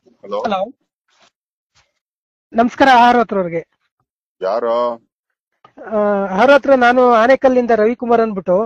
Hello hello ನಮಸ್ಕಾರ ಆಹಾರ ಹತ್ರವ್ರಿಗೆ ಯಾರು ಆಹಾರ ಹತ್ರ ನಾನು ಆನೇಕಲ್ಲಿಂದ ರವಿಕುಮಾರ್ ಅಂದ್ಬಿಟ್ಟು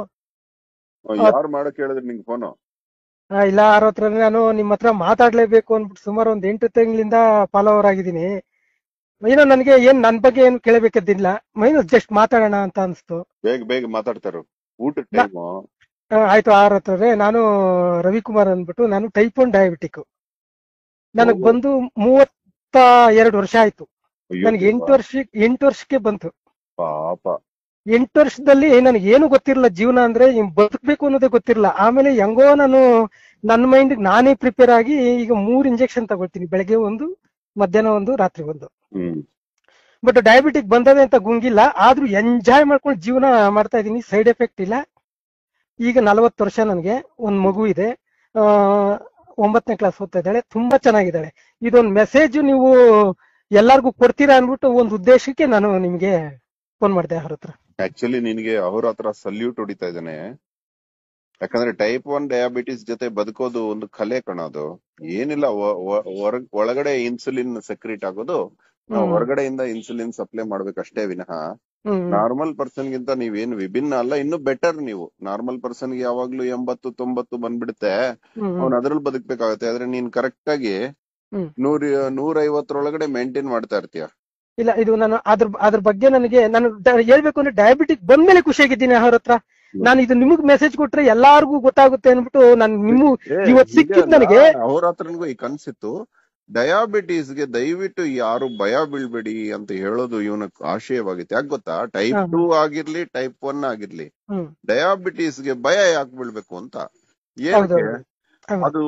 ಯಾರು ಮಾಡಕ್ ಹೇಳಿದ್ರಿ ನಿಂಗೆ ಫೋನು ಆ, ಇಲ್ಲ ಆಹಾರ ಹತ್ರ ನಾನು ನಿಮ್ಮ ಹತ್ರ ಮಾತಾಡ್ಲೇಬೇಕು ಅಂದ್ಬಿಟ್ಟು ಸುಮಾರು ಒಂದ್ ಎಂಟು ತಿಂಗಳಿಂದ ಫಾಲೋವರ್ ಆಗಿದ್ದೀನಿ ಏನೋ ನನಗೆ ಏನ್ ನನ್ ಬಗ್ಗೆ ಏನು ಕೇಳಬೇಕದ್ದಿಲ್ಲ ಏನೋ ಜಸ್ಟ್ ಮಾತಾಡೋಣ ಅಂತ ಅನ್ಸ್ತು ಬೇಗ ಬೇಗ ಮಾತಾಡ್ತಾರು ಊಟ ನಾ- ಟೈಮು ಆ, ಆಯ್ತು ಆಹಾರ ಹತ್ರವ್ರೆ ನಾನು ರವಿಕುಮಾರ್ ಅಂದ್ಬಿಟ್ಟು ನಾನು ಟೈಪ್ ಒನ್ ಡಯಾಬಿಟಿಕ್ ನನಗ್ ಹೌದು. ಬಂದು ಮೂವತ್ತ ಎರಡು ವರ್ಷ ಆಯ್ತು ನನಗೆ ಎಂಟು ವರ್ಷ ಎಂಟು ವರ್ಷಕ್ಕೆ ಬಂತು ಪಾಪ ಎಂಟು ವರ್ಷದಲ್ಲಿ ನನಗೆ ಏನು ಗೊತ್ತಿರಲಿಲ್ಲ ಜೀವನ ಅಂದ್ರೆ ಹಿಂಗ್ ಬದುಕಬೇಕು ಅನ್ನೋದೇ ಗೊತ್ತಿರಲಿಲ್ಲ ಆಮೇಲೆ ಹೆಂಗೋ ನಾನು ನನ್ನ ಮೈಂಡ್ ನಾನೇ ಪ್ರಿಪೇರ್ ಆಗಿ ಈಗ ಮೂರ್ ಇಂಜೆಕ್ಷನ್ ತಗೊಳ್ತೀನಿ ಬೆಳಗ್ಗೆ ಒಂದು ಮಧ್ಯಾಹ್ನ ಒಂದು ರಾತ್ರಿ ಒಂದು ಹ್ಮ್ ಬಟ್ ಡಯಾಬಿಟಿಕ್ ಬಂದದೆ ಅಂತ ಗುಂಗಿಲ್ಲ ಆದ್ರೂ ಎಂಜಾಯ್ ಮಾಡ್ಕೊಂಡು ಜೀವನ ಮಾಡ್ತಾ ಇದೀನಿ ಸೈಡ್ ಎಫೆಕ್ಟ್ ಇಲ್ಲ ಈಗ ನಲವತ್ತು ವರ್ಷ ನನಗೆ ಒಂದ್ ಮಗು ಇದೆ ಆ ಒಂಬತ್ತನೇ ಕ್ಲಾಸ್ ಓದ್ತಾ ಇದ್ದಾಳೆ ತುಂಬಾ ಚೆನ್ನಾಗಿದ್ದಾಳೆ ಇದೊಂದು ಮೆಸೇಜ್ ನೀವು ಎಲ್ಲಾರ್ಗೂ ಕೊಡ್ತೀರಾ ಅನ್ಬಿಟ್ಟು ಒಂದು ಉದ್ದೇಶಕ್ಕೆ ನಾನು ನಿಮ್ಗೆ ಫೋನ್ ಮಾಡಿದೆ ಅವ್ರ ಹತ್ರ ಆಕ್ಚುಲಿ ನಿನಗೆ ಅವ್ರ ಹತ್ರ ಸಲ್ಯೂಟ್ ಹೊಡಿತಾ ಇದ್ದಾನೆ ಯಾಕಂದ್ರೆ ಟೈಪ್ ಒನ್ ಡಯಾಬಿಟಿಸ್ ಜೊತೆ ಬದುಕೋದು ಒಂದು ಕಲೆ ಕಣೋದು ಏನಿಲ್ಲ ಒ- ಒ- ಹೊರಗ್ ಒಳಗಡೆ ಇನ್ಸುಲಿನ್ ಸೆಕ್ರೇಟ್ ಆಗೋದು ನಾವು ಹ್ಮ್. ಹೊರಗಡೆಯಿಂದ ಇನ್ಸುಲಿನ್ ಸಪ್ಲೈ ಮಾಡ್ಬೇಕಷ್ಟೇ ವಿನಃ ಹ್ಮ್ ನಾರ್ಮಲ್ ಪರ್ಸನ್ ಗಿಂತ ನೀವೇನು ವಿಭಿನ್ನ ಅಲ್ಲ ಇನ್ನು ಬೆಟರ್ ನೀವು ನಾರ್ಮಲ್ ಪರ್ಸನ್ ಗೆ ಯಾವಾಗ್ಲೂ ಎಂಬತ್ತು ತೊಂಬತ್ತು ಬಂದ್ಬಿಡುತ್ತೆ ಹ್ಮ್ ಅವ್ನ್ ಅದ್ರಲ್ಲಿ ಬದುಕ್ಬೇಕಾಗತ್ತೆ ಆದ್ರೆ ನೀನ್ ಕರೆಕ್ಟ್ ಆಗಿ ಹ್ಮ್. ನೂರ ನೂರ ಐವತ್ತರೊಳಗಡೆ ಮೇಂಟೈನ್ ಮಾಡ್ತಾ ಇರ್ತೀಯ ಇಲ್ಲ ಇದು ನಾನು ಅದ್ರ ಅದ್ರ ಬಗ್ಗೆ ನನಗೆ ನಾನು ಡ- ಹೇಳ್ಬೇಕು ಅಂದ್ರೆ ಡಯಾಬಿಟಿಕ್ ಬಂದ್ಮೇಲೆ ಖುಷಿಯಾಗಿದ್ದೀನಿ ಅವ್ರ ಹತ್ರ ನಾನು ಇದು ನಿಮಗ್ ಮೆಸೇಜ್ ಕೊಟ್ರೆ ಎಲ್ಲಾರ್ಗೂ ಗೊತ್ತಾಗುತ್ತೆ ಅನ್ಬಿಟ್ಟು ನಾನು ನಿಮ್ಮ ಇವತ್ತು ಸಿಕ್ಕಿದ್ ನನಗೆ ಅವ್ರ ಹತ್ರನಿಗೂ ಈ ಕನ್ಸಿತ್ತು ಡಯಾಬಿಟೀಸ್ ಗೆ ದಯವಿಟ್ಟು ಯಾರು ಭಯ ಬೀಳ್ಬೇಡಿ ಅಂತ ಹೇಳೋದು ಇವನ ಆಶಯವಾಗಿತ್ತು ಯಾಕೆ ಗೊತ್ತಾ ಟೈಪ್ ಹಾ. ಟೂ ಆಗಿರ್ಲಿ ಟೈಪ್ ಒನ್ ಆಗಿರ್ಲಿ ಹ್ಮ್ ಡಯಾಬಿಟೀಸ್ ಗೆ ಭಯ ಯಾಕೆ ಬೀಳ್ಬೇಕು ಅಂತ ಹೌದು ಏನಕ್ಕೆ ಹೌದು. ಅದು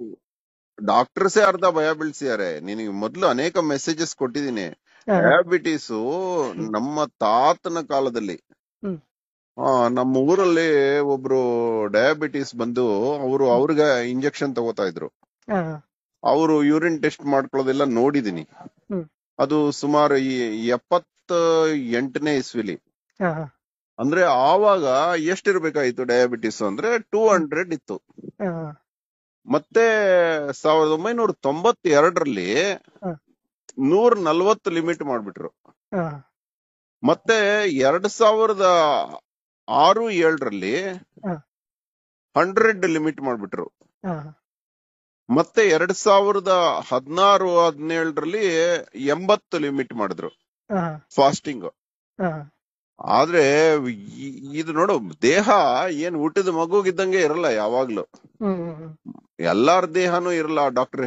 ಡಾಕ್ಟರ್ಸೇ ಅರ್ಧ ಭಯ ಬೀಳ್ಸಿದ್ದಾರೆ ನಿನಗೆ ಮೊದ್ಲು ಅನೇಕ ಮೆಸೇಜಸ್ ಕೊಟ್ಟಿದ್ದೀನಿ ಹಾ. ಡಯಾಬಿಟೀಸ್ ನಮ್ಮ ತಾತನ ಕಾಲದಲ್ಲಿ ಹ್ಮ್. ಆ ನಮ್ಮ ಊರಲ್ಲಿ ಒಬ್ರು ಡಯಾಬಿಟಿಸ್ ಬಂದು ಅವರು ಅವ್ರಿಗೆ ಇಂಜೆಕ್ಷನ್ ತಗೋತಾ ಇದ್ರು ಹಾ. ಅವರು ಯೂರಿನ್ ಟೆಸ್ಟ್ ಮಾಡ್ಕೊಳ್ಳೋದೆಲ್ಲ ನೋಡಿದೀನಿ ಹ್ಮ್. ಅದು ಸುಮಾರು ಈ ಎಪ್ಪತ್ತ ಎಂಟನೇ ಇಸ್ವಿಲಿ ಹಾ. ಅಂದ್ರೆ ಆವಾಗ ಎಷ್ಟಿರ್ಬೇಕಾಯ್ತು ಡಯಾಬಿಟಿಸ್ ಅಂದ್ರೆ ಟೂ ಹಂಡ್ರೆಡ್ ಇತ್ತು ಹಾ. ಮತ್ತೆ ಸಾವಿರದ ಒಂಬೈನೂರ ತೊಂಬತ್ತೆರಡರಲ್ಲಿ ಹ. ನೂರ ನಲ್ವತ್ತು ಲಿಮಿಟ್ ಮಾಡ್ಬಿಟ್ರು ಹಾ. ಮತ್ತೆ ಎರಡ್ ಸಾವಿರದ ಆರು ಏಳರಲ್ಲಿ ಹ. ಹಂಡ್ರೆಡ್ ಲಿಮಿಟ್ ಮಾಡ್ಬಿಟ್ರು ಹಾ. ಮತ್ತೆ ಎರಡ್ ಸಾವಿರದ ಹದಿನಾರು ಹದಿನೇಳರಲ್ಲಿ ಎಂಬತ್ತು ಲಿಮಿಟ್ ಮಾಡಿದ್ರು ಹಾ. ಫಾಸ್ಟಿಂಗ್ ಹಾ. ಆದ್ರೆ ಈ- ಇದು ನೋಡು ದೇಹ ಏನ್ ಹುಟ್ಟಿದ ಮಗುಗಿದ್ದಂಗೆ ಇರಲ್ಲ ಯಾವಾಗ್ಲೂ ಹ್ಮ್ ಹ್ಮ್ ಹ್ಮ್. ಎಲ್ಲಾರ ದೇಹನೂ ಇರಲ್ಲ ಡಾಕ್ಟರ್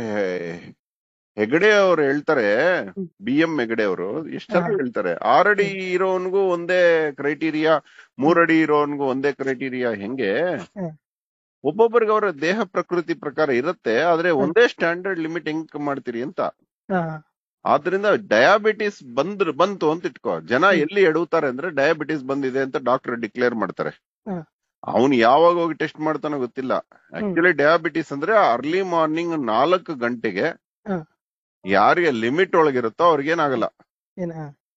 ಹೆಗಡೆ ಅವ್ರು ಹೇಳ್ತಾರೆ ಹ್ಮ್. ಬಿ ಎಂ ಹೆಗಡೆ ಅವರು ಎಷ್ಟೆಲ್ಲ ಹಾ. ಹೇಳ್ತಾರೆ ಆರಡಿ ಇರೋನ್ಗೂ ಒಂದೇ ಕ್ರೈಟೀರಿಯಾ ಮೂರಡಿ ಇರೋನ್ಗೂ ಒಂದೇ ಕ್ರೈಟೀರಿಯಾ ಹೆಂಗೆ ಹ್ಮ್. ಒಬ್ಬೊಬ್ಬರಿಗೆ ಅವರ ದೇಹ ಪ್ರಕೃತಿ ಪ್ರಕಾರ ಇರುತ್ತೆ ಆದ್ರೆ ಹ್ಮ್. ಒಂದೇ ಸ್ಟ್ಯಾಂಡರ್ಡ್ ಲಿಮಿಟ್ ಹೆಂಗ್ ಮಾಡ್ತೀರಿ ಅಂತ ಹಾ. ಆದ್ರಿಂದ ಡಯಾಬಿಟಿಸ್ ಬಂದ್ರ ಬಂತು ಅಂತ ಇಟ್ಕೋ ಜನ ಹ್ಮ್. ಎಲ್ಲಿ ಎಡುತ್ತಾರೆ ಅಂದ್ರೆ ಡಯಾಬಿಟಿಸ್ ಬಂದಿದೆ ಅಂತ ಡಾಕ್ಟರ್ ಡಿಕ್ಲೇರ್ ಮಾಡ್ತಾರೆ ಹ್ಮ್. ಅವನು ಯಾವಾಗ ಹೋಗಿ ಟೆಸ್ಟ್ ಮಾಡ್ತಾನೋ ಗೊತ್ತಿಲ್ಲ ಆಕ್ಚುಲಿ ಡಯಾಬಿಟಿಸ್ ಅಂದ್ರೆ ಅರ್ಲಿ ಮಾರ್ನಿಂಗ್ ನಾಲ್ಕು ಗಂಟೆಗೆ ಹ್ಮ್. ಯಾರಿಗೆ ಲಿಮಿಟ್ ಒಳಗಿರುತ್ತೋ ಅವ್ರಿಗೇನಾಗಲ್ಲ ಏನ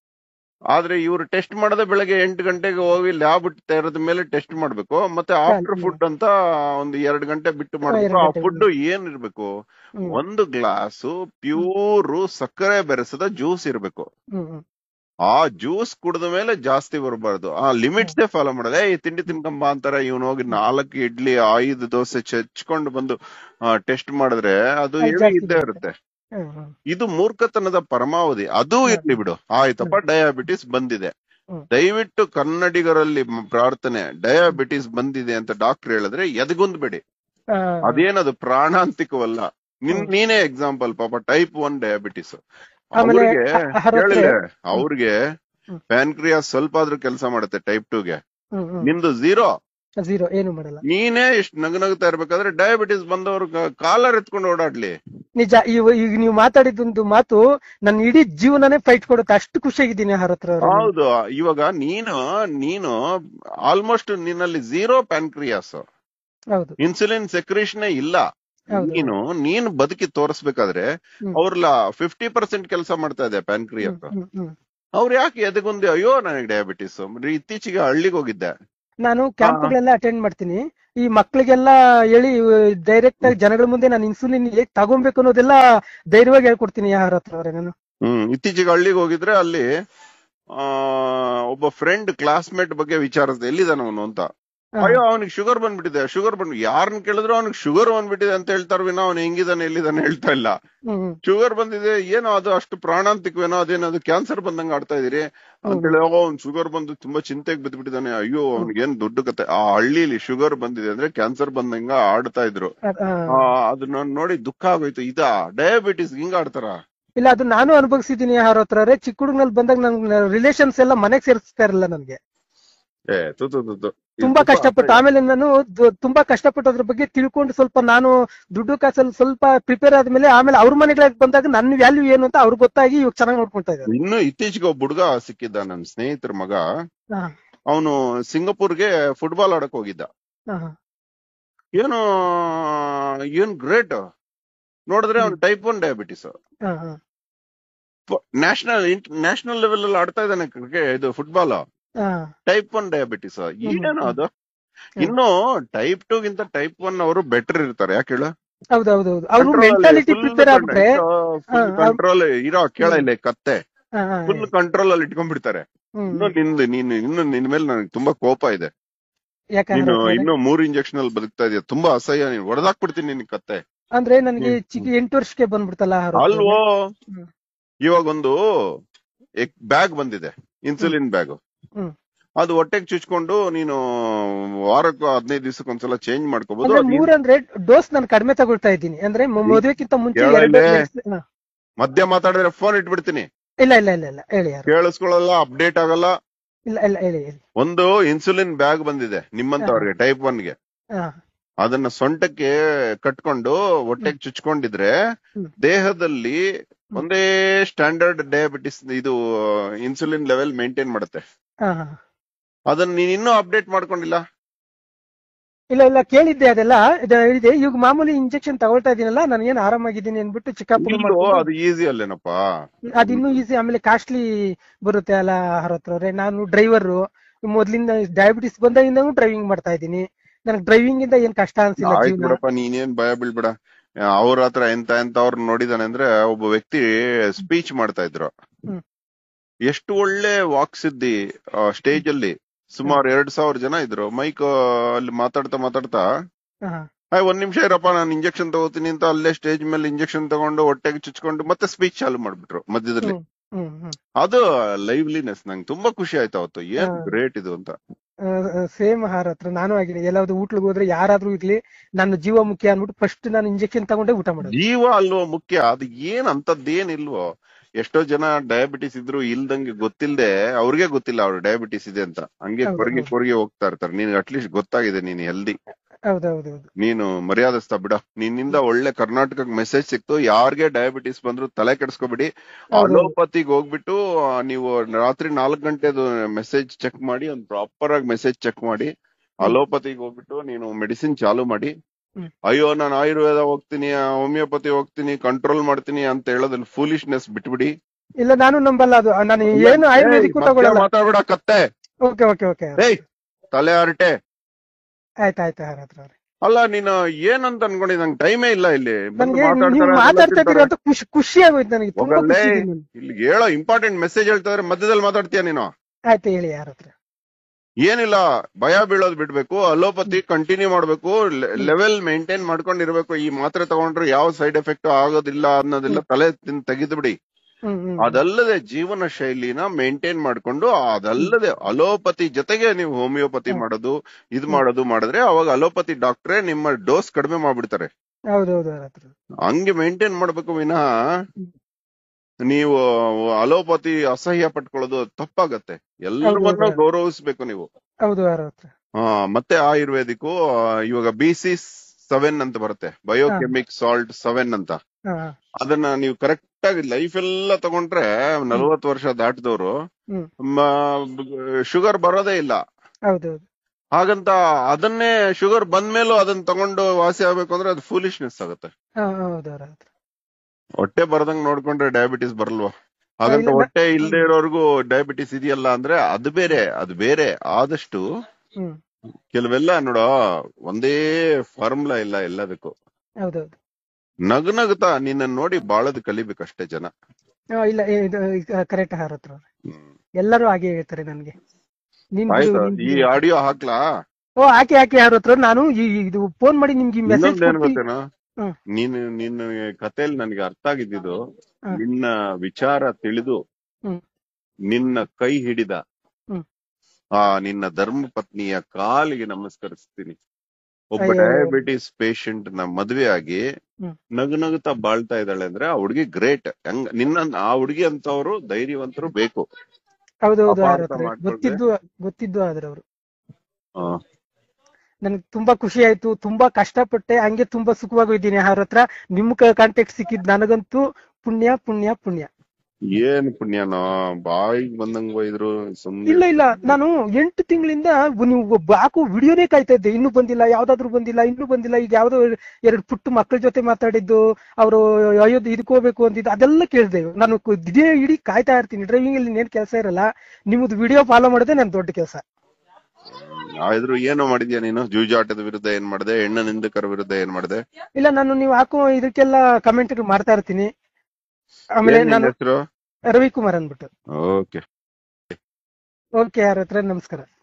ಆದ್ರೆ ಇವ್ರು ಟೆಸ್ಟ್ ಮಾಡದೆ ಬೆಳಗ್ಗೆ ಎಂಟು ಗಂಟೆಗೆ ಹೋಗಿ ಲ್ಯಾಬ್ ತೆರೆದ ಮೇಲೆ ಟೆಸ್ಟ್ ಮಾಡ್ಬೇಕು ಮತ್ತೆ ಆಫ್ಟರ್ ಹ್ಮ್. ಫುಡ್ ಅಂತ ಒಂದು ಎರಡ್ ಗಂಟೆ ಬಿಟ್ಟು ಮಾಡ್ಬೇಕು ಎರಡ್ ಆ ಗಂಟೆ ಫುಡ್ ಏನ್ ಇರ್ಬೇಕು ಹ್ಮ್. ಒಂದು ಗ್ಲಾಸು ಪ್ಯೂರ್ ಸಕ್ಕರೆ ಬೆರೆಸದ ಜ್ಯೂಸ್ ಇರ್ಬೇಕು ಹ್ಮ್ ಹ್ಮ್. ಆ ಜ್ಯೂಸ್ ಕುಡಿದ ಮೇಲೆ ಜಾಸ್ತಿ ಬರಬಾರ್ದು ಆ ಲಿಮಿಟ್ಸ್ ಫಾಲೋ ಮಾಡೋದು ಏ ತಿಂಡಿ ತಿನ್ಕೊಂಬ ಅಂತಾರ ಇವನು ಹೋಗಿ ನಾಲ್ಕು ಇಡ್ಲಿ ಐದು ದೋಸೆ ಚಚ್ಕೊಂಡು ಬಂದು ಟೆಸ್ಟ್ ಮಾಡಿದ್ರೆ ಅದು ಅದು heavy ಜಾಸ್ತಿ ಇದ್ದೇ ಬರುತ್ತೆ. ಇರುತ್ತೆ ಹ್ಮ್ ಹ್ಮ್. ಇದು ಮೂರ್ಖತನದ ಪರಮಾವಧಿ ಅದು ಹ್ಮ್. ಇರ್ಲಿ ಬಿಡು ಆಯ್ತಪ್ಪ ಡಯಾಬಿಟಿಸ್ ಬಂದಿದೆ ಹ್ಮ್. ದಯವಿಟ್ಟು ಕನ್ನಡಿಗರಲ್ಲಿ ಮ- ಪ್ರಾರ್ಥನೆ ಡಯಾಬಿಟಿಸ್ ಬಂದಿದೆ ಅಂತ ಡಾಕ್ಟರ್ ಹೇಳಿದ್ರೆ ಎದಗುಂದ್ಬೇಡಿ ಹಾ. ಅದೇನದು ಪ್ರಾಣಾಂತಿಕವಲ್ಲ ನಿನ್ ಹ್ಮ್. ನೀನೇ ಎಕ್ಸಾಂಪಲ್ ಪಾಪ ಟೈಪ್ ಒನ್ ಡಯಾಬಿಟಿಸ್ ಆಮೇಲೆ ಅವ್ರಿಗೆ ಅ- ಅದ್ರ ಹತ್ರ- ಕೇಳಿಲ್ಲ ಅವ್ರಿಗೆ ಹ್ಮ್. ಪ್ಯಾನ್ಕ್ರಿಯಾಸ್ ಸ್ವಲ್ಪ ಆದ್ರೂ ಕೆಲಸ ಮಾಡುತ್ತೆ ಟೈಪ್ ಟೂಗೆ ಹ್ಮ್ ಹ್ಮ್. ನಿಂದು ಝೀರೋ ಝೀರೋ ಏನು ಮಾಡಲ್ಲ ನೀನೇ ಇಷ್ಟು ನಗನಗ್ತಾ ಇರ್ಬೇಕಾದ್ರೆ ಡಯಾಬಿಟಿಸ್ ಬಂದವ್ರು ಕಾಲರ್ ಎತ್ಕೊಂಡು ಓಡಾಡ್ಲಿ ನಿಜ ಇವ- ಈಗ ನೀವು ಮಾತಾಡಿದೊಂದು ಮಾತು ನನ್ನ ಇಡೀ ಜೀವನನೇ ಫೈಟ್ ಕೊಡುತ್ತೆ ಅಷ್ಟು ಖುಷಿಯಾಗಿದ್ದೀನಿ ಅವ್ರ ಹತ್ರ ಅವ್ರೆ. ಹೌದು ಇವಾಗ ನೀನು ನೀನು ಆಲ್ಮೋಸ್ಟ್ ನಿನ್ನಲ್ಲಿ ಝೀರೋ ಪ್ಯಾನ್ಕ್ರಿಯಾಸ್ ಹೌದು ಇನ್ಸುಲಿನ್ ಸೆಕ್ರೇಷನ್ ಇಲ್ಲ ಹೌದು. ನೀನು ನೀನು ಬದುಕಿ ತೋರಿಸ್ಬೇಕಾದ್ರೆ ಹ್ಮ್. ಅವ್ರಲ್ಲ ಫಿಫ್ಟಿ ಪರ್ಸೆಂಟ್ ಕೆಲಸ ಮಾಡ್ತಾ ಇದೆ ಪ್ಯಾನ್ಕ್ರಿಯಾಸ್ ಹ್ಮ್, ಹ್ಮ್, ಹ್ಮ್. ಅವ್ರು ಯಾಕೆ ಎದಗುಂದೆ ಅಯ್ಯೋ ನನಗೆ ಡಯಾಬಿಟಿಸ್ ಇತ್ತೀಚೆಗೆ ಹಳ್ಳಿಗೆ ಹೋಗಿದ್ದೆ ನಾನು ಕ್ಯಾಂಪ್ಗಳೆಲ್ಲ ಅಟೆಂಡ್ ಮಾಡ್ತೀನಿ ಈ ಮಕ್ಳಿಗೆಲ್ಲ ಹೇಳಿ ಡೈರೆಕ್ಟ್ ಆಗಿ ಜನಗಳ ಮುಂದೆ ನಾನು ಇನ್ಸುಲಿನ್ ಹೇಗ್ ತಗೊಬೇಕು ಅನ್ನೋದೆಲ್ಲ ಧೈರ್ಯವಾಗಿ ಹೇಳ್ಕೊಡ್ತೀನಿ ಯಾರ ಹತ್ರ ಅವ್ರೆ ನಾನು ಹ್ಮ್ ಇತ್ತೀಚೆಗೆ ಹಳ್ಳಿಗೆ ಹೋಗಿದ್ರೆ ಅಲ್ಲಿ ಆ ಒಬ್ಬ ಫ್ರೆಂಡ್ ಕ್ಲಾಸ್ಮೇಟ್ ಬಗ್ಗೆ ವಿಚಾರಿಸಿದೆ ಎಲ್ಲಿದ್ದಾನ ಅವನು ಅಂತ ಹಾ. ಅಯ್ಯೋ ಅವನಿಗೆ ಶುಗರ್ ಬಂದ್ಬಿಟ್ಟಿದೆ ಶುಗರ್ ಬಂದ್ ಯಾರನ್ನ ಕೇಳಿದ್ರು ಅವನಿಗೆ ಶುಗರ್ ಬಂದ್ಬಿಟ್ಟಿದೆ ಅಂತ ಹೇಳ್ತಾರ ವಿನ ಅವ್ನು ಹೆಂಗಿದಾನೆ ಎಲ್ಲಿದಾನೆ ಹೇಳ್ತಾ ಇಲ್ಲ ಹ್ಮ್ ಹ್ಮ್. ಶುಗರ್ ಬಂದಿದೆ ಏನೋ ಅದು ಅಷ್ಟು ಪ್ರಾಣಾಂತಿಕವೇನೋ ಅದೇನೋ ಅದು ಕ್ಯಾನ್ಸರ್ ಬಂದಂಗ ಆಡ್ತಾ ಇದೀರಿ ಅಂತೇಳಿ ಹೋಗೋ ಅವ್ನ್ ಶುಗರ್ ಬಂದು ತುಂಬಾ ಚಿಂತೆಗೆ ಬಿದ್ದ್ಬಿಟ್ಟಿದ್ದಾನೆ ಅಯ್ಯೋ ಅವ್ನಿಗೇನ್ ದೊಡ್ಡ ಕತೆ ಆ ಹಳ್ಳಿಲಿ ಶುಗರ್ ಬಂದಿದೆ ಅಂದ್ರೆ ಕ್ಯಾನ್ಸರ್ ಬಂದಂಗ ಆಡ್ತಾ ಇದ್ರು ಅದ್- ಆ. ಆ, ಅದನ್ನ ನೋಡಿ ದುಃಖ ಆಗೋಯ್ತು ಇದಾ ಡಯಾಬಿಟಿಸ್ ಹಿಂಗ ಆಡ್ತಾರ ಇಲ್ಲ ಅದು ನಾನು ಅನುಭವಿಸಿದೀನಿ ಯಾರ ಹತ್ರ ಅವ್ರೆ ಚಿಕ್ಕ ಹುಡುಗನಲ್ಲಿ ಬಂದಾಗ ನನ್ ರಿಲೇಷನ್ಸ್ ಎಲ್ಲ ಮನೆಗ್ ಸೇರಿಸ್ತಾ ಇರಲಿಲ್ಲ ನನ್ಗೆ ಏ ತು ತು ತು ತು. ಇದು ತುಂಬಾ ಕಷ್ಟಪಟ್ಟು ಆಮೇಲೆ ನಾನು ದು- ತುಂಬಾ ಕಷ್ಟಪಟ್ಟು ಅದ್ರ ಬಗ್ಗೆ ತಿಳ್ಕೊಂಡು ಸ್ವಲ್ಪ ನಾನು ದುಡ್ಡು ಕಾಸಲ್ಲಿ ಸ್ವಲ್ಪ ಪ್ರಿಪೇರ್ ಆದ್ಮೇಲೆ ಆಮೇಲೆ ಅವ್ರ ಮನೆಗಳಿಗೆ ಬಂದಾಗ ನನ್ನ ವ್ಯಾಲ್ಯೂ ಏನು ಅಂತ ಅವ್ರಿಗೆ ಗೊತ್ತಾಗಿ ಇವಾಗ ಚೆನ್ನಾಗಿ ನೋಡ್ಕೊಂತಾ ಇದ್ದಾರೆ ಇನ್ನು ಇತ್ತೀಚೆಗೆ ಒಬ್ಬ ಹುಡುಗ ಸಿಕ್ಕಿದ್ದ ನನ್ ಸ್ನೇಹಿತರ ಮಗ ಹಾ, ಅವನು ಸಿಂಗಪುರ್ಗೆ ಫುಟ್ಬಾಲ್ ಆಡಕ್ ಹೋಗಿದ್ದ ಹಾ, ಹಾ. ಏನು ಏನ್ ಗ್ರೇಟ್ ನೋಡಿದ್ರೆ ಅವ್ನು ಟೈಪ್ ಒನ್ ಡಯಾಬಿಟಿಸ್ ಹಾ, ಹಾ. ನ್ಯಾಷನಲ್ ನ್ಯಾಷನಲ್ ಲೆವೆಲ್ ಅಲ್ಲಿ ಆಡ್ತಾ ಇದ್ದಾನೆ ಕ್ರಿಕೆಟ್ ಇದು ಫುಟ್ಬಾಲ್ ಹಾ. ಟೈಪ್ ಒನ್ ಡಯಾಬಿಟಿಸ್ ಏನೇನೋ ಅದು ಇನ್ನು ಟೈಪ್ ಟೂ ಗಿಂತ ಟೈಪ್ ಒನ್ ಅವರು ಬೆಟರ್ ಇರ್ತಾರೆ ಯಾಕೆ ಹೇಳು ಹೌದು ಹೌದು ಹೌದು ಅವ್ರು ಮೆಂಟಾಲಿಟಿ ಪ್ರಿಪೇರ್ ಆಗ್ಬಿಟ್ರೆ ಹಾ, ಕಂಟ್ರೋಲ್ ಇರೋ ಕೇಳ ಇಲ್ಲ ಕತ್ತೆ ಹಾ, ಹಾ, ಫುಲ್ ಕಂಟ್ರೋಲ್ ಅಲ್ಲಿ ಇಟ್ಕೊಂಡ್ಬಿಡ್ತಾರೆ ಹ್ಮ್. ಇನ್ನು ನಿಂದು ನೀನು ಇನ್ನು ನಿನ್ ಮೇಲೆ ನನಗೆ ತುಂಬಾ ಕೋಪ ಇದೆ ಯಾಕಂದ್ರೆ ನೀನು ಇನ್ನು ಮೂರ್ ಇಂಜೆಕ್ಷನ್ ಅಲ್ಲಿ ಬದುಕ್ತಾ ಇದೆಯಾ ತುಂಬಾ ಅಸಹ್ಯ ನೀನು ಹೊಡೆದಾಕ್ಬಿಡ್ತೀನಿ ನಿನ್ ಕತ್ತೆ ಅಂದ್ರೆ ನನಗೆ ಚಿಕ್ಕ ಎಂಟು ವರ್ಷಕ್ಕೆ ಬಂದ್ಬಿಡ್ತಲ್ಲ ಆಹಾರ ಅಲ್ವೋ ಹ್ಮ್. ಇವಾಗ ಒಂದು ಬ್ಯಾಗ್ ಬಂದಿದೆ ಇನ್ಸುಲಿನ್ ಬ್ಯಾಗ್ ಹ್ಮ್. ಅದು ಹೊಟ್ಟೆಗೆ ಚುಚ್ಕೊಂಡು ನೀನು ವಾರಕ್ಕೂ ಹದಿನೈದು ದಿವಸಕ್ಕೆ ಒಂದ್ಸಲ ಚೇಂಜ್ ಮಾಡ್ಕೋಬಹುದು ಅಂದ್ರೆ ಮೂರ್ ಅಂದ್ರೆ ಡೋಸ್ ನಾನು ಕಡಿಮೆ ತಗೊಳ್ತಾ ಇದ್ದೀನಿ ಅಂದ್ರೆ ಮ- ಮದುವೆಕ್ಕಿಂತ ಮುಂಚೆ ಕೇಳ ಎರಡು ಇಲ್ಲೇ. ಹಾ. ಮಧ್ಯ ಮಾತಾಡಿದ್ರೆ ಫೋನ್ ಇಟ್ಬಿಡ್ತೀನಿ ಇಲ್ಲ ಇಲ್ಲ ಇಲ್ಲ ಇಲ್ಲ ಹೇಳಿ ಯಾರು ಕೇಳಿಸ್ಕೊಳ್ಳಲ್ಲ ಅಪ್ಡೇಟ್ ಆಗಲ್ಲ ಇಲ್ಲ ಇಲ್ಲ ಹೇಳಿ ಹೇಳಿ ಒಂದು ಇನ್ಸುಲಿನ್ ಬ್ಯಾಗ್ ಬಂದಿದೆ ನಿಮ್ಮಂತವ್ರಿಗೆ ಟೈಪ್ ಒನ್ಗೆ ಹಾ ಅದನ್ನ ಸೊಂಟಕ್ಕೆ ಕಟ್ಕೊಂಡು ಹೊಟ್ಟೆಗೆ ಚುಚ್ಕೊಂಡಿದ್ರೆ ಹ್ಮ್. ದೇಹದಲ್ಲಿ ಒಂದೇ ಸ್ಟ್ಯಾಂಡರ್ಡ್ ಡಯಾಬಿಟಿಸ್ ಇದು ಇನ್ಸುಲಿನ್ ಲೆವೆಲ್ ಮೇಂಟೈನ್ ಮಾಡುತ್ತೆ ಹಾ ಹಾ. ಅದನ್ನ ನೀನ್ ಇನ್ನೂ ಅಪ್ಡೇಟ್ ಮಾಡ್ಕೊಂಡಿಲ್ಲ ಇಲ್ಲ ಇಲ್ಲ ಕೇಳಿದ್ದೆ ಅದೆಲ್ಲ ಇದು ಹೇಳಿದೆ ಇವಾಗ ಮಾಮೂಲಿ ಇಂಜೆಕ್ಷನ್ ತಗೊಳ್ತಾ ಇದೀನಲ್ಲ ನಾನು ಏನ್ ಆರಾಮಾಗಿದ್ದೀನಿ ಅನ್ಬಿಟ್ಟು ಚಿಕ್ಕಪ್ಪ ಇಲ್ಲೋ, ಅದು ಈಸಿ ಅಲ್ಲೇನಪ್ಪ ಅದಿನ್ನೂ ಈಸಿ ಆಮೇಲೆ ಕಾಸ್ಟ್ಲಿ ಬರುತ್ತೆ ಅಲ್ಲ ಆಹಾರ ಹತ್ರ ಅವ್ರೆ ನಾನು ಡ್ರೈವರ್ ಮೊದ್ಲಿಂದ ಡಯಾಬಿಟಿಸ್ ಬಂದಾಗಿಂದನೂ ಡ್ರೈವಿಂಗ್ ಮಾಡ್ತಾ ಇದ್ದೀನಿ ನನಗೆ ಡ್ರೈವಿಂಗ್ ಇಂದ ಏನ್ ಕಷ್ಟ ಅನ್ಸಿಲ್ಲ ಆಯ್ತು ಜೀವನ ಬಿಡಪ್ಪ ನೀನೇನ್ ಭಯ ಬೀಳ್ಬೇಡ ಅವ್ರ ಹತ್ರ ಎಂತ ಎಂತ ಅವ್ರ ನೋಡಿದಾನೆ ಅಂದ್ರೆ ಒಬ್ಬ ವ್ಯಕ್ತಿ ಸ್ಪೀಚ್ ಮಾಡ್ತಾ ಇದ್ರು ಹ್ಮ್. ಎಷ್ಟು ಒಳ್ಳೆ ವಾಕ್ಸಿದ್ದಿ ಸ್ಟೇಜ್ ಅಲ್ಲಿ ಸುಮಾರು ಎರಡ್ ಸಾವಿರ ಜನ ಇದ್ರು ಮೈಕ್ ಅಲ್ಲಿ ಮಾತಾಡ್ತಾ ಮಾತಾಡ್ತಾ ಹಾ ಆಯ್ ಒಂದ್ ನಿಮಿಷ ಇರಪ್ಪ ನಾನು ಇಂಜೆಕ್ಷನ್ ತಗೋತೀನಿ ಅಂತ ಅಲ್ಲೇ ಸ್ಟೇಜ್ ಮೇಲೆ ಇಂಜೆಕ್ಷನ್ ತಗೊಂಡು ಹೊಟ್ಟೆಗೆ ಚುಚ್ಕೊಂಡು ಮತ್ತೆ ಸ್ಪೀಚ್ ಚಾಲು ಮಾಡ್ಬಿಟ್ರು ಮಧ್ಯದಲ್ಲಿ ಹ್ಮ್ ಹ್ಮ್ ಹ್ಮ್ ಅದು ಲೈವ್ಲಿನೆಸ್ ನಂಗೆ ತುಂಬಾ ಖುಷಿ ಆಯ್ತು ಅವತ್ತು ಏನ್ ಹಾ. ಗ್ರೇಟ್ ಇದು ಅಂತ ಸೇಮ್ ಆಹಾರ ಹತ್ರ ನಾನು ಆಗಿನಿ ಎಲ್ಲಾದ್ರು ಊಟ್ಲಿಗೆ ಹೋದ್ರೆ ಯಾರಾದ್ರೂ ಇರ್ಲಿ ನನ್ನ ಜೀವ ಮುಖ್ಯ ಅನ್ಬಿಟ್ಟು ಫಸ್ಟ್ ನಾನು ಇಂಜೆಕ್ಷನ್ ತಗೊಂಡೆ ಊಟ ಮಾಡೋದು ಜೀವ ಅಲ್ವೋ ಮುಖ್ಯ ಅದು ಏನ್ ಅಂತದ್ದೇನ್ ಇಲ್ವೋ ಎಷ್ಟೋ ಜನ ಡಯಾಬಿಟಿಸ್ ಇದ್ರು ಇಲ್ದಂಗೆ ಗೊತ್ತಿಲ್ದೆ ಅವ್ರಿಗೆ ಗೊತ್ತಿಲ್ಲ ಅವ್ರು ಡಯಾಬಿಟಿಸ್ ಇದೆ ಅಂತ ಹಂಗೆ ಹೌದು, ಕೊರಗಿ ಹೌದು. ಕೊರಗಿ ಹೋಗ್ತಾ ಇರ್ತಾರೆ ನೀನ್ ಅಟ್ಲೀಸ್ಟ್ ಗೊತ್ತಾಗಿದೆ ನೀನ್ ಹೆಲ್ದಿ ಹೌದೌದೌದು ನೀನು ಮರ್ಯಾದಸ್ತ ಬಿಡ ನಿನ್ನಿಂದ ಒಳ್ಳೆ ಕರ್ನಾಟಕಕ್ಕೆ ಮೆಸೇಜ್ ಸಿಕ್ತು ಯಾರ್ಗೆ ಡಯಾಬಿಟಿಸ್ ಬಂದ್ರು ತಲೆ ಕೆಡಿಸ್ಕೊಬಿಡಿ ಹೌದು. ಅಲೋಪತಿಗೆ ಹೋಗ್ಬಿಟ್ಟು ಆ, ನೀವು ರಾತ್ರಿ ನಾಲ್ಕು ಗಂಟೆದು ಮೆಸೇಜ್ ಚೆಕ್ ಮಾಡಿ ಒಂದ್ ಪ್ರಾಪರ್ ಆಗಿ ಮೆಸೇಜ್ ಚೆಕ್ ಮಾಡಿ ಅಲೋಪತಿಗೆ ಹೋಗ್ಬಿಟ್ಟು ನೀನು ಮೆಡಿಸಿನ್ ಚಾಲು ಮಾಡಿ ಹ್ಮ್. ಅಯ್ಯೋ ನಾನು ಆಯುರ್ವೇದ ಹೋಗ್ತೀನಿ ಹೋಮಿಯೋಪತಿ ಹೋಗ್ತೀನಿ ಕಂಟ್ರೋಲ್ ಮಾಡ್ತೀನಿ ಅಂತ ಹೇಳೋದ್ರಲ್ಲಿ ಫೂಲಿಶ್ನೆಸ್ ಬಿಟ್ಬಿಡಿ ಇಲ್ಲ ನಾನು ನಂಬಲ್ಲ ಅದು ನಾನು ಏನು ಆಯುರ್ವೇದಿಕ್ ಏಯ್, ಮತ್ತೆ ತಗೊಳ್ಳಲ್ಲ ಮಾತಾಡ್ಬೇಡ ಕತ್ತೆ ಓಕೆ ಓಕೆ ಓಕೆ ಏಯ್ ತಲೆ ಹರಟೆ ಆಯ್ತು ಆಯ್ತು ಆಹಾರ ಹತ್ರ ಅವ್ರೆ. ಅಲ್ಲ ನೀನು ಏನಂತ ಅನ್ಕೊಂಡಿ ನಂಗೆ ಟೈಮೇ ಇಲ್ಲ ಇಲ್ಲಿ ಬಂದು ನನ್ಗೆ ನೀವು ಮಾತಾಡ್ತಾರೆ, ಮಾತಾಡ್ತಾ ಎಲ್ಲ ಇದ್ದೀರಿ ಅಂತ ಖುಷಿ ಖುಷಿ ಆಗೋಯ್ತು ನನಗೆ ತುಂಬಾ ಹೋಗಲ್ಲೇ. ಖುಷಿ ಇದೆ ನಾನು. ಇಲ್ಲಿ ಹೇಳೋ ಇಂಪಾರ್ಟೆಂಟ್ ಮೆಸೇಜ್ ಹೇಳ್ತಾರೆ ಮಧ್ಯದಲ್ಲಿ ಮಾತಾಡ್ತೀಯ ನೀನು ಆಯ್ತು ಹೇಳಿ ಯಾರ ಹತ್ರ ಏನಿಲ್ಲ ಭಯ ಬೀಳೋದ್ ಬಿಡ್ಬೇಕು ಅಲೋಪತಿ ಕಂಟಿನ್ಯೂ ಮಾಡ್ಬೇಕು ಲೆವೆಲ್ ಮೇಂಟೈನ್ ಮಾಡ್ಕೊಂಡಿರ್ಬೇಕು ಈ ಮಾತ್ರೆ ತಗೊಂಡ್ರೆ ಯಾವ ಸೈಡ್ ಎಫೆಕ್ಟ್ ಆಗೋದಿಲ್ಲ ಅನ್ನೋದೆಲ್ಲ ತಲೆ ತಿನ್ ತೆಗೆದು ಬಿಡಿ ಹ್ಮ್ ಹ್ಮ್ ಅದಲ್ಲದೆ ಜೀವನ ಶೈಲಿನ ಮೇಂಟೈನ್ ಮಾಡ್ಕೊಂಡು ಅದಲ್ಲದೆ ಅಲೋಪತಿ ಜೊತೆಗೆ ನೀವು ಹೋಮಿಯೋಪತಿ ಹ್ಮ್. ಮಾಡೋದು ಇದ್ ಮಾಡೋದು ಮಾಡಿದ್ರೆ ಅವಾಗ ಅಲೋಪತಿ ಡಾಕ್ಟ್ರೇ ನಿಮ್ಮ ಡೋಸ್ ಕಡಿಮೆ ಮಾಡ್ಬಿಡ್ತಾರೆ ಹೌದೌದು ಅವ್ರ ಹತ್ರ ಹಂಗೆ ಮೇಂಟೈನ್ ಮಾಡ್ಬೇಕು ವಿನಃ ಹ್ಮ್. ನೀವು ಅಲೋಪತಿ ಅಸಹ್ಯ ಪಟ್ಕೊಳ್ಳೋದು ತಪ್ಪಾಗತ್ತೆ ಎಲ್ಲವನ್ನ ಹೌದು. ಗೌರವಿಸ್ಬೇಕು ನೀವು ಹೌದು ಅವ್ರ ಹತ್ರ ಆ, ಮತ್ತೆ ಆಯುರ್ವೇದಿಕ್ ಇವಾಗ ಬಿ ಸಿ ಸೆವೆನ್ ಅಂತ ಬರುತ್ತೆ ಬಯೋಕೆಮಿಕ್ ಸಾಲ್ಟ್ ಸೆವೆನ್ ಅಂತ ಹಾ ಅದನ್ನ ನೀವು ಕರೆಕ್ಟ್ ಆಗಿ ಲೈಫ್ ಎಲ್ಲ ತಗೊಂಡ್ರೆ ನಲ್ವತ್ತು ವರ್ಷ ದಾಟಿದವರು ಹ್ಮ್ ಶುಗರ್ ಬರೋದೇ ಇಲ್ಲ ಹೌದೌದು ಹಾಗಂತ ಅದನ್ನೇ ಶುಗರ್ ಬಂದ್ಮೇಲೂ ಅದನ್ನ ತಗೊಂಡು ವಾಸಿ ಆಗ್ಬೇಕು ಅಂದ್ರೆ ಅದು ಫೂಲಿಶ್ನೆಸ್ ಆಗುತ್ತೆ ಹಾ ಹೌದು ಅವ್ರ ಹತ್ರ ಹೊಟ್ಟೆ ಬರ್ದಂಗ್ ನೋಡ್ಕೊಂಡ್ರೆ ಡಯಾಬಿಟಿಸ್ ಬರಲ್ವಾ ಹಾಗಂತ ಇಲ್ಲ, ಹೊಟ್ಟೆ ಇಲ್ದೇ ಇರೋರ್ಗು ಡಯಾಬಿಟಿಸ್ ಇದೆಯಲ್ಲ ಅಂದ್ರೆ ಅದು ಬೇರೆ ಅದು ಬೇರೆ ಆದಷ್ಟು ಹ್ಮ್ ಕೆಲವೆಲ್ಲ ನೋಡ ಒಂದೇ ಫಾರ್ಮುಲಾ ಇಲ್ಲ ಎಲ್ಲದಕ್ಕೂ ಹೌದೌದು ನಗು ನಗುತ್ತಾ ನಿನ್ನ ನೋಡಿ ಬಾಳದ್ ಕಲಿಬೇಕಷ್ಟೇ ಜನ ಆ, ಇಲ್ಲ ಏ, ಇದು ಕರೆಕ್ಟ್ ಅವ್ರ ಹತ್ರ ಹ್ಮ್. ಎಲ್ಲರೂ ಹಾಗೆ ಹೇಳ್ತಾರೆ ನನ್ಗೆ ನಿನ್ ಬಿಡು, ಆಯ್ತಾ ನಿನ್ ಈ ಬಿಡು. ಆಡಿಯೋ ಹಾಕ್ಲಾ ಓ ಹಾಕಿ ಹಾಕಿ ಅವ್ರ ಹತ್ರ ನಾನು ಈ ಇದು ಫೋನ್ ಮಾಡಿ ನಿಮ್ಗೆ ಮೆಸೇಜ್ ಇನ್ನೊಂದೇನ್ ಗೊತ್ತೇನೋ ಹ್ಮ್. ನೀನು ನಿನ್ನ ಕಥೆಯಲ್ಲಿ ನನ್ಗೆ ಅರ್ಥ ಆಗಿದ್ದು ಹ್ಮ್. ನಿನ್ನ ವಿಚಾರ ತಿಳಿದು ಹ್ಮ್. ನಿನ್ನ ಕೈ ಹಿಡಿದ ಹ್ಮ್. ಆ ನಿನ್ನ ಧರ್ಮ ಪತ್ನಿಯ ಕಾಲಿಗೆ ನಮಸ್ಕರಿಸ್ತೀನಿ ಒಬ್ಬ ಅಯ್ಯೋ. ಡಯಾಬಿಟಿಸ್ ಪೇಷಂಟ್ ನ ಮದ್ವೆ ಆಗಿ ಹ್ಮ್. ನಗು ನಗುತ್ತಾ ಬಾಳ್ತಾ ಇದ್ದಾಳೆ ಅಂದ್ರೆ ಆ ಹುಡುಗಿ ಗ್ರೇಟ್ ಹೆಂಗ್ ನಿನ್ನ ಆ ಹುಡುಗಿ ಅಂತವ್ರು ಧೈರ್ಯವಂತರು ಬೇಕು ಹೌದೌದು ಅವ್ರ ಅಪಾರ್ಥ ಹತ್ರ ಮಾಡ್ಕೊಳ್ದೆ. ಗೊತ್ತಿದ್ದು ಗೊತ್ತಿದ್ದು ಆದ್ರೆ ಅವರು ಆ, ನನ್ಗೆ ತುಂಬಾ ಖುಷಿ ಆಯ್ತು ತುಂಬಾ ಕಷ್ಟಪಟ್ಟೆ ಹಂಗೆ ತುಂಬಾ ಸುಖವಾಗೂ ಇದ್ದೀನಿ ಅವ್ರ ಹತ್ರ ನಿಮ್ ಕಾಂಟ್ಯಾಕ್ಟ್ ಸಿಕ್ಕಿದ್ ನನಗಂತೂ ಪುಣ್ಯ ಪುಣ್ಯ ಪುಣ್ಯ ಏನ್ ಪುಣ್ಯನೋ ಬಾಯಿಗೆ ಬಂದಂಗ್ ಬೈದ್ರು ಸುಮ್ನೆ ಇಲ್ಲ ಇಲ್ಲ ನಾನು ಎಂಟು ತಿಂಗಳಿಂದ ನೀವು ಒಬ್ಬ ಹಾಕೋ ವಿಡಿಯೋನೇ ಕಾಯ್ತಾ ಇದ್ದೆ ಇನ್ನೂ ಬಂದಿಲ್ಲ ಯಾವ್ದಾದ್ರು ಬಂದಿಲ್ಲ ಇನ್ನೂ ಬಂದಿಲ್ಲ ಈಗ ಯಾವ್ದೋ ಎರಡು ಪುಟ್ಟು ಮಕ್ಕಳ ಜೊತೆ ಮಾತಾಡಿದ್ದು ಅವರು ಅಯೋಧ್ಯೆ ಇದಕ್ಕೆ ಹೋಗ್ಬೇಕು ಅಂತಿದ್ದು ಅದೆಲ್ಲ ಕೇಳಿದೆ ನಾನು ಕು- ಇದೇ ಇಡೀ ಕಾಯ್ತಾ ಇರ್ತೀನಿ ಡ್ರೈವಿಂಗ್ ಅಲ್ಲಿ ಏನ್ ಕೆಲಸ ಇರಲ್ಲ ನಿಮ್ಮದು ವಿಡಿಯೋ ಫಾಲೋ ಮಾಡೋದೇ ನನ್ ದೊಡ್ಡ ಕೆಲಸ ಆದ್ರೂ ಏನು ಮಾಡಿದ್ಯಾ ನೀನು ಜೂಜಾಟದ ವಿರುದ್ಧ ಏನ್ ಮಾಡಿದೆ ಹೆಣ್ಣು ನಿಂದಕರ ವಿರುದ್ಧ ಏನ್ ಮಾಡಿದೆ ಇಲ್ಲ ನಾನು ನೀವು ಹಾಕೋ ಇದಕ್ಕೆಲ್ಲ ಕಮೆಂಟ್ ಮಾಡ್ತಾ ಇರ್ತೀನಿ ಆಮೇಲೆ ಏನ್ ನಿನ್ ನಾನು ಹೆಸರು ರವಿಕುಮಾರ್ ಅಂದ್ಬಿಟ್ಟು ಓಕೆ ಓಕೆ ಯಾರ ಹತ್ರ ನಮಸ್ಕಾರ